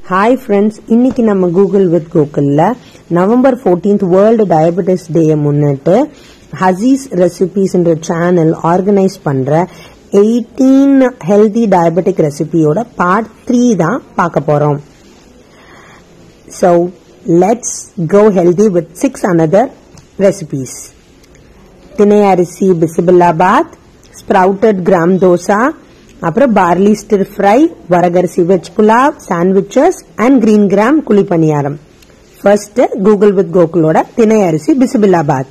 hi friends இன்னைக்கு நம்ம Google with கூகுளில் நவம்பர் 14th வேர்ல்டு டயபெட்டிஸ் டேயை முன்னிட்டு ஹசீஸ் ரெசிபிஸ்ன்ற சேனல் ஆர்கனைஸ் பண்ற எயிட்டீன் ஹெல்தி டயபெட்டிக் ரெசிபியோட பார்ட் த்ரீ தான் பார்க்க போறோம் so let's go healthy with six another recipes தினை அரிசி பிசிபில்லாபாத் ஸ்ப்ரவுட்டட் கிராம் தோசா அப்புறம் பார்லி ஸ்டிர் ஃப்ரை வரகரிசி veg pulao sandwiches and green gram குழி பணியாரம் ஃபர்ஸ்ட் கூகுள் வித் கோகுலோட தினை அரிசி பிசிபில்லாபாத்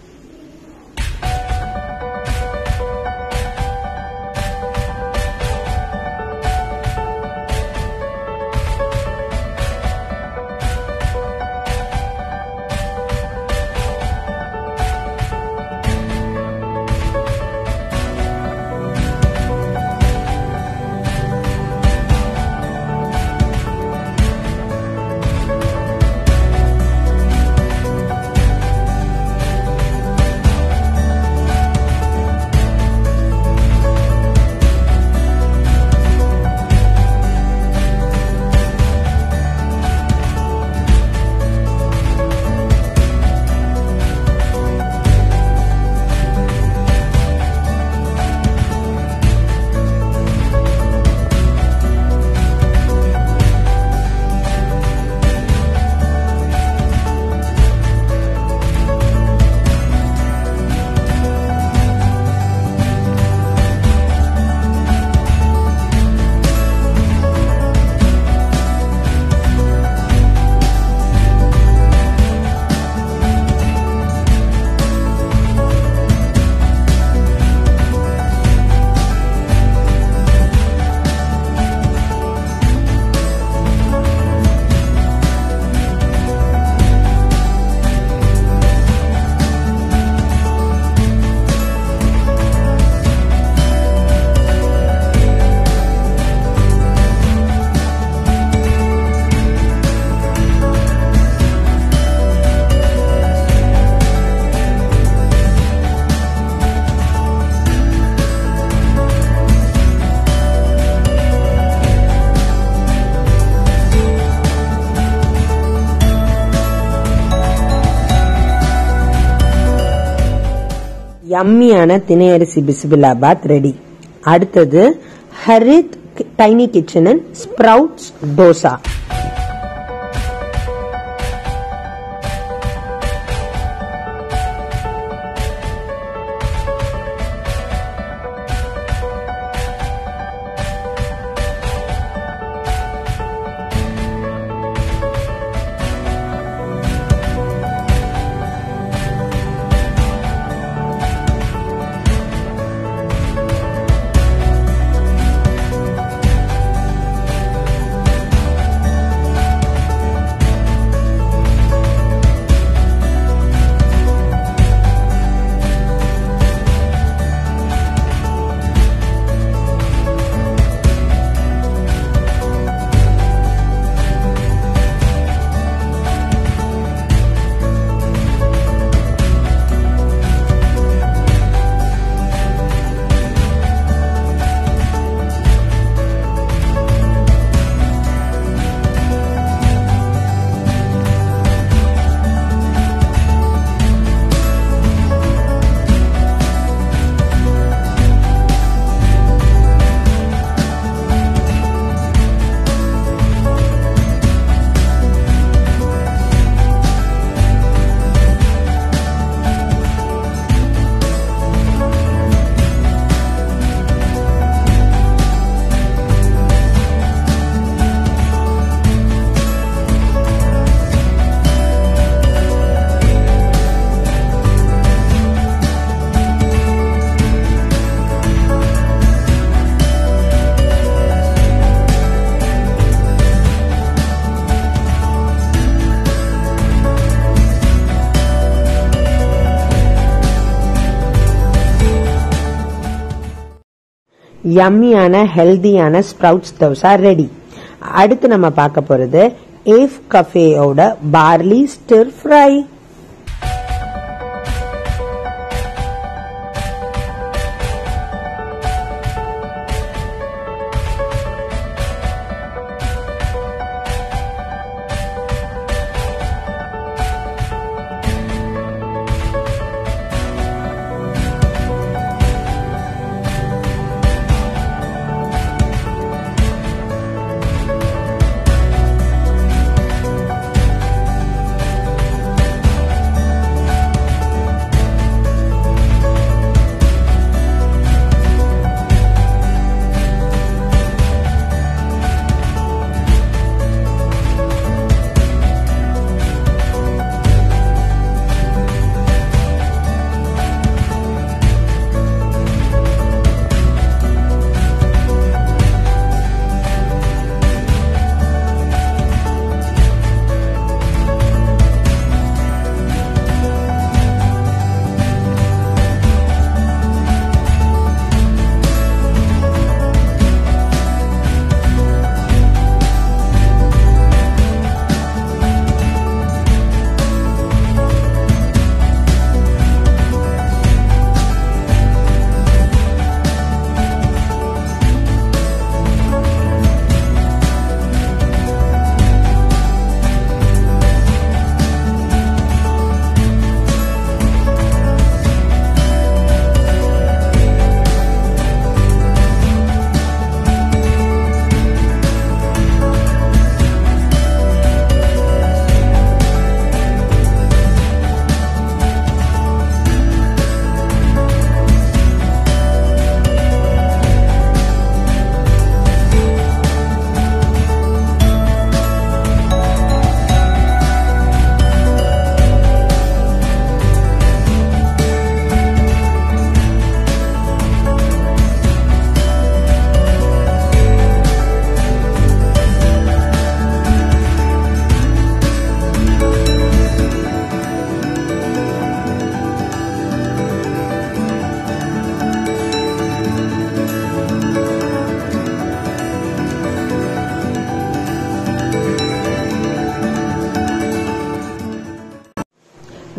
யம்மியான தினை அரிசி பிசிபில்லாபாத் ரெடி அடுத்தது Harith tiny kitchen sprouts dosa யம்மியான ஹெல்தியான ஸ்ப்ரவுட்ஸ் தோசா ரெடி அடுத்து நம்ம பார்க்க போறது ஏஃப் கஃபேயோட பார்லி ஸ்டிர் ஃப்ரை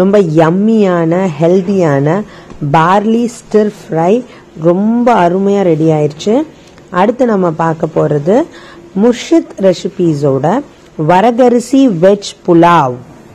ரொம்ப யம்மியான ஹெல்தியான பார்லி ஸ்டிர் ஃப்ரை ரொம்ப அருமையாக ரெடி ஆயிடுச்சு அடுத்து நம்ம பார்க்க போகிறது முர்ஷித் ரெசிபீஸோட வரகரிசி வெஜ் புலாவ்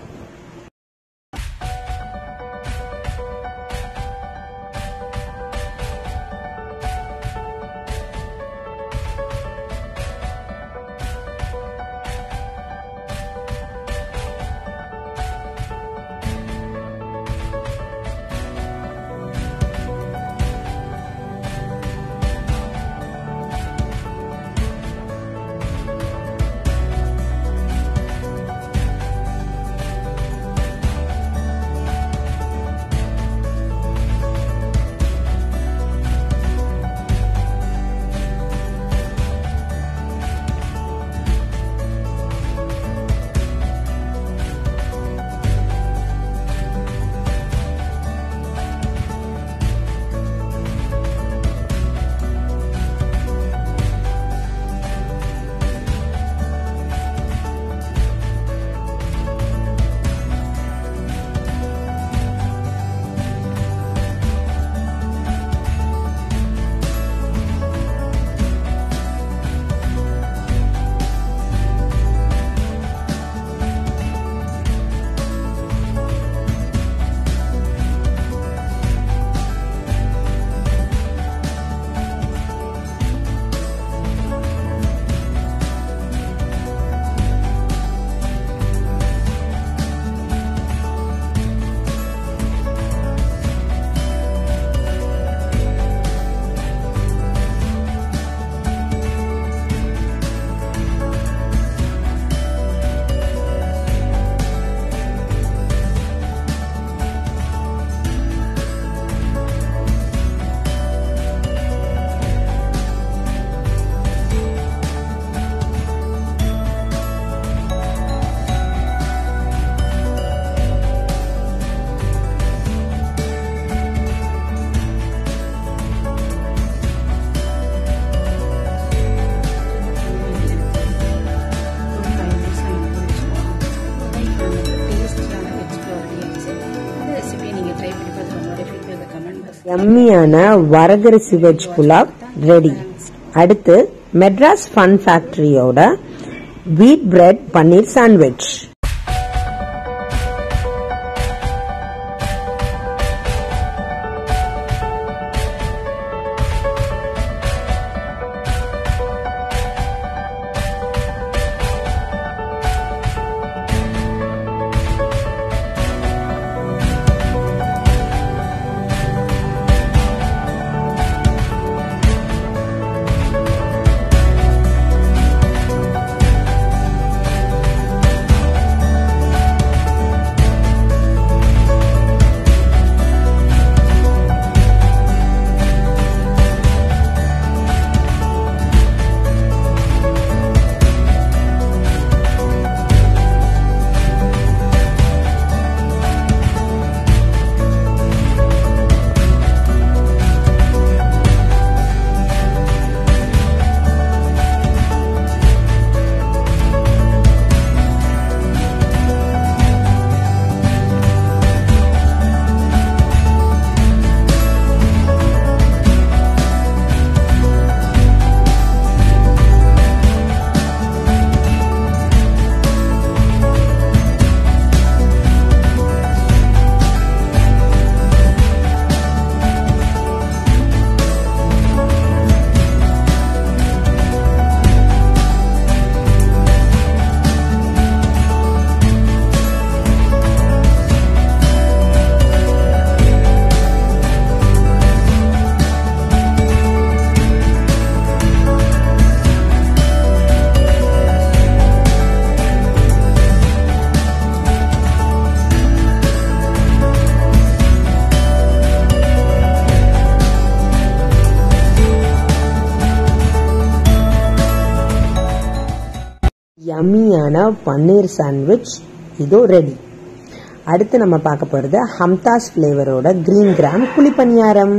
யம்மியான வரகரிசி வெஜ் புலாவ் ரெடி அடுத்து மெட்ராஸ் ஃபன் ஃபேக்டரியோட வீட் பிரெட் பன்னீர் சாண்ட்விச் யம்மியான பன்னீர் சாண்ட்விச் இதோ ரெடி அடுத்து நம்ம பார்க்க போகிறது ஹம்தாஸ் ஃப்ளேவரோட கிரீன் கிராம் குழிப்பணியாரம்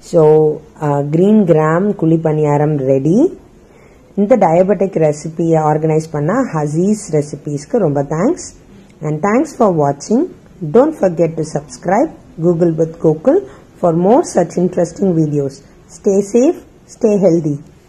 ஸோ க்ரீன் கிராம் குழி பணியாரம் ரெடி இந்த டயபெட்டிக் ரெசிபியை ஆர்கனைஸ் பண்ண ஹசீஸ் ரெசிபீஸ்க்கு ரொம்ப தேங்க்ஸ் அண்ட் தேங்க்ஸ் ஃபார் வாட்சிங் don't forget to subscribe Google with Gokul for more such interesting videos stay safe stay healthy